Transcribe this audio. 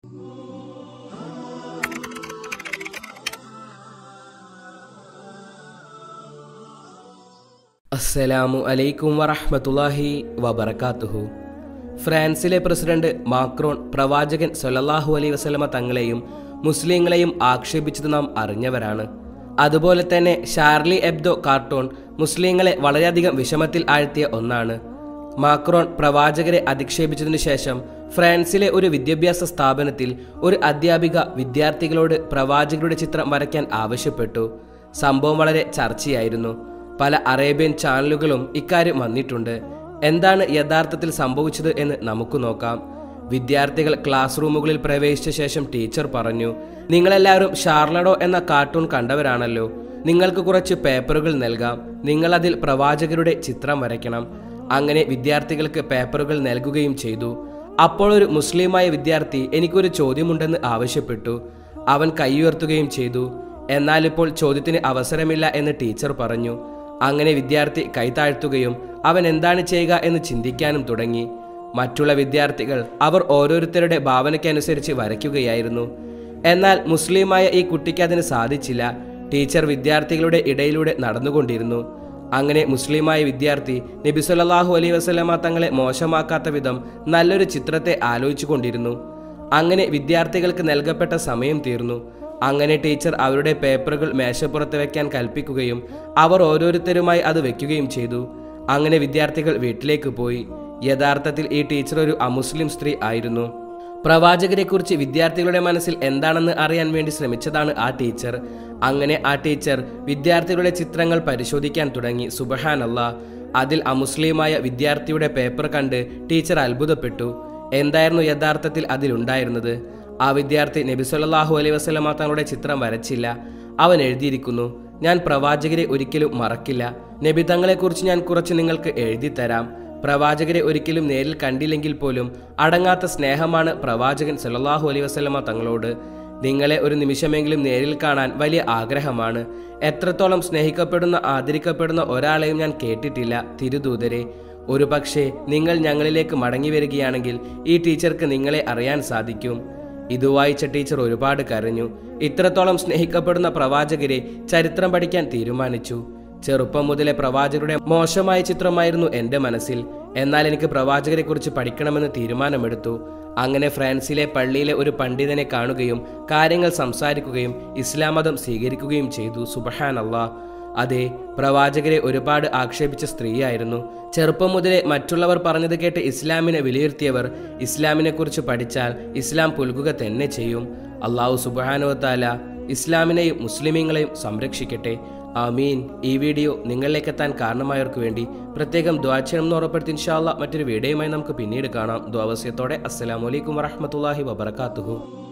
അസ്സലാമു അലൈക്കും വറഹ്മത്തുള്ളാഹി വബറകാതുഹു ഫ്രാൻസിലെ പ്രസിഡന്റ് മാക്രോൺ പ്രവാചകൻ സൊല്ലല്ലാഹു അലൈഹി വസല്ലമ തങ്ങളെയും മുസ്ലിങ്ങളെയും ആക്ഷേപിച്ചത് നാം അറിഞ്ഞവരാണ് അതുപോലെ തന്നെ ഷാർലി എബ്ദോ കാർട്ടൂൺ മുസ്ലിങ്ങളെ വളരെയധികം വിഷമത്തിൽ ആഴ്ത്തിയ ഒന്നാണ് മാക്രോൺ പ്രവാചകരെ അധിക്ഷേപിച്ചതിനു ശേഷം ഫ്രാൻസിലെ ഒരു വിദ്യാഭ്യാസ സ്ഥാപനത്തിൽ ഒരു അധ്യാപിക വിദ്യാർത്ഥികളോട് പ്രവാചകരുടെ ചിത്രം വരയ്ക്കാൻ ആവശ്യപ്പെട്ടു സംഭവം വളരെ ചർച്ചയായിരുന്നു പല അറേബ്യൻ ചാനലുകളും ഇക്കാര്യം വന്നിട്ടുണ്ട് എന്താണ് യഥാർത്ഥത്തിൽ സംഭവിച്ചത് എന്ന് നമുക്ക് നോക്കാം വിദ്യാർത്ഥികൾ ക്ലാസ് റൂമുകളിൽ പ്രവേശിച്ച ശേഷം ടീച്ചർ പറഞ്ഞു നിങ്ങളെല്ലാവരും ഷാർലഡോ എന്ന കാർട്ടൂൺ കണ്ടവരാണല്ലോ നിങ്ങൾക്ക് കുറച്ച് പേപ്പറുകൾ നൽകാം നിങ്ങൾ അതിൽ പ്രവാചകരുടെ ചിത്രം വരയ്ക്കണം അങ്ങനെ വിദ്യാർത്ഥികൾക്ക് പേപ്പറുകൾ നൽകുകയും ചെയ്തു അപ്പോൾ ഒരു മുസ്ലിമായ വിദ്യാർത്ഥി എനിക്കൊരു ചോദ്യമുണ്ടെന്ന് ആവശ്യപ്പെട്ടു അവൻ കൈയുയർത്തുകയും ചെയ്തു എന്നാൽ ഇപ്പോൾ ചോദ്യത്തിന് അവസരമില്ല എന്ന് ടീച്ചർ പറഞ്ഞു അങ്ങനെ വിദ്യാർത്ഥി കൈതാഴ്ത്തുകയും അവൻ എന്താണ് ചെയ്യുക എന്ന് ചിന്തിക്കാനും തുടങ്ങി മറ്റുള്ള വിദ്യാർത്ഥികൾ അവർ ഓരോരുത്തരുടെ ഭാവനയ്ക്കനുസരിച്ച് വരയ്ക്കുകയായിരുന്നു എന്നാൽ മുസ്ലിമായ ഈ കുട്ടിക്ക് അതിന് സാധിച്ചില്ല ടീച്ചർ വിദ്യാർത്ഥികളുടെ ഇടയിലൂടെ നടന്നുകൊണ്ടിരുന്നു അങ്ങനെ മുസ്ലിമായ വിദ്യാർത്ഥി നബി സല്ലല്ലാഹു അലൈഹി വസല്ലമ തങ്ങളെ മോശമാക്കാത്ത വിധം നല്ലൊരു ചിത്രത്തെ ആലോചിച്ചു കൊണ്ടിരുന്നു അങ്ങനെ വിദ്യാർത്ഥികൾക്ക് നൽകപ്പെട്ട സമയം തീർന്നു അങ്ങനെ ടീച്ചർ അവരുടെ പേപ്പറുകൾ മേശപ്പുറത്ത് വെക്കാൻ കൽപ്പിക്കുകയും അവർ ഓരോരുത്തരുമായി അത് വെക്കുകയും ചെയ്തു അങ്ങനെ വിദ്യാർത്ഥികൾ വീട്ടിലേക്ക് പോയി യഥാർത്ഥത്തിൽ ഈ ടീച്ചർ ഒരു അമുസ്ലിം സ്ത്രീ ആയിരുന്നു പ്രവാചകരെക്കുറിച്ച് വിദ്യാർത്ഥികളുടെ മനസ്സിൽ എന്താണെന്ന് അറിയാൻ വേണ്ടി ശ്രമിച്ചതാണ് ആ ടീച്ചർ അങ്ങനെ ആ ടീച്ചർ വിദ്യാർത്ഥികളുടെ ചിത്രങ്ങൾ പരിശോധിക്കാൻ തുടങ്ങി സുബഹാനല്ല അതിൽ അമുസ്ലിമായ വിദ്യാർത്ഥിയുടെ പേപ്പർ കണ്ട് ടീച്ചർ അത്ഭുതപ്പെട്ടു എന്തായിരുന്നു യഥാർത്ഥത്തിൽ അതിലുണ്ടായിരുന്നത് ആ വിദ്യാർത്ഥി നബി സല്ലല്ലാഹു അലൈഹി വസല്ലമ തങ്ങളുടെ ചിത്രം വരച്ചില്ല അവൻ എഴുതിയിരിക്കുന്നു ഞാൻ പ്രവാചകരെ ഒരിക്കലും മറക്കില്ല നബി തങ്ങളെക്കുറിച്ച് ഞാൻ കുറച്ച് നിങ്ങൾക്ക് എഴുതി തരാം പ്രവാചകരെ ഒരിക്കലും നേരിൽ കണ്ടില്ലെങ്കിൽ പോലും അടങ്ങാത്ത സ്നേഹമാണ് പ്രവാചകൻ സല്ലല്ലാഹു അലൈഹി വസല്ലമ തങ്ങളോട് നിങ്ങളെ ഒരു നിമിഷമെങ്കിലും നേരിൽ കാണാൻ വലിയ ആഗ്രഹമാണ് എത്രത്തോളം സ്നേഹിക്കപ്പെടുന്ന ആദരിക്കപ്പെടുന്ന ഒരാളെയും ഞാൻ കേട്ടിട്ടില്ല തിരുദൂതരെ ഒരു പക്ഷേ നിങ്ങൾ ഞങ്ങളിലേക്ക് മടങ്ങി വരികയാണെങ്കിൽ ഈ ടീച്ചർക്ക് നിങ്ങളെ അറിയാൻ സാധിക്കും ഇത് വായിച്ച ടീച്ചർ ഒരുപാട് കരഞ്ഞു ഇത്രത്തോളം സ്നേഹിക്കപ്പെടുന്ന പ്രവാചകരെ ചരിത്രം പഠിക്കാൻ തീരുമാനിച്ചു ചെറുപ്പം മുതലേ പ്രവാചകരുടെ മോശമായ ചിത്രമായിരുന്നു എൻ്റെ മനസ്സിൽ എന്നാൽ എനിക്ക് പ്രവാചകരെക്കുറിച്ച് പഠിക്കണമെന്ന് തീരുമാനമെടുത്തു അങ്ങനെ ഫ്രാൻസിലെ പള്ളിയിലെ ഒരു പണ്ഡിതനെ കാണുകയും കാര്യങ്ങൾ സംസാരിക്കുകയും ഇസ്ലാം മതം സ്വീകരിക്കുകയും ചെയ്തു സുബഹാൻ അള്ളാഹ് അതെ പ്രവാചകരെ ഒരുപാട് ആക്ഷേപിച്ച സ്ത്രീയായിരുന്നു ചെറുപ്പം മുതലേ മറ്റുള്ളവർ പറഞ്ഞത് കേട്ട് ഇസ്ലാമിനെ വിലയിരുത്തിയവർ ഇസ്ലാമിനെ കുറിച്ച് പഠിച്ചാൽ ഇസ്ലാം പുൽകുക തന്നെ ചെയ്യും അള്ളാഹു സുബാനുവത്താല ഇസ്ലാമിനെയും മുസ്ലിമീങ്ങളെയും സംരക്ഷിക്കട്ടെ ആമീൻ ഈ വീഡിയോ നിങ്ങളിലേക്ക് എത്താൻ കാരണമായവർക്ക് വേണ്ടി പ്രത്യേകം ദ്വാചനം എന്ന് ഉറപ്പെടുത്തി ഇൻഷാല്ല മറ്റൊരു വീഡിയോയുമായി നമുക്ക് പിന്നീട് കാണാം ദ്വാവസ്യത്തോടെ അസ്സലാമലൈക്കും വറഹമത്തല്ലാഹി വബർക്കാത്തുഹു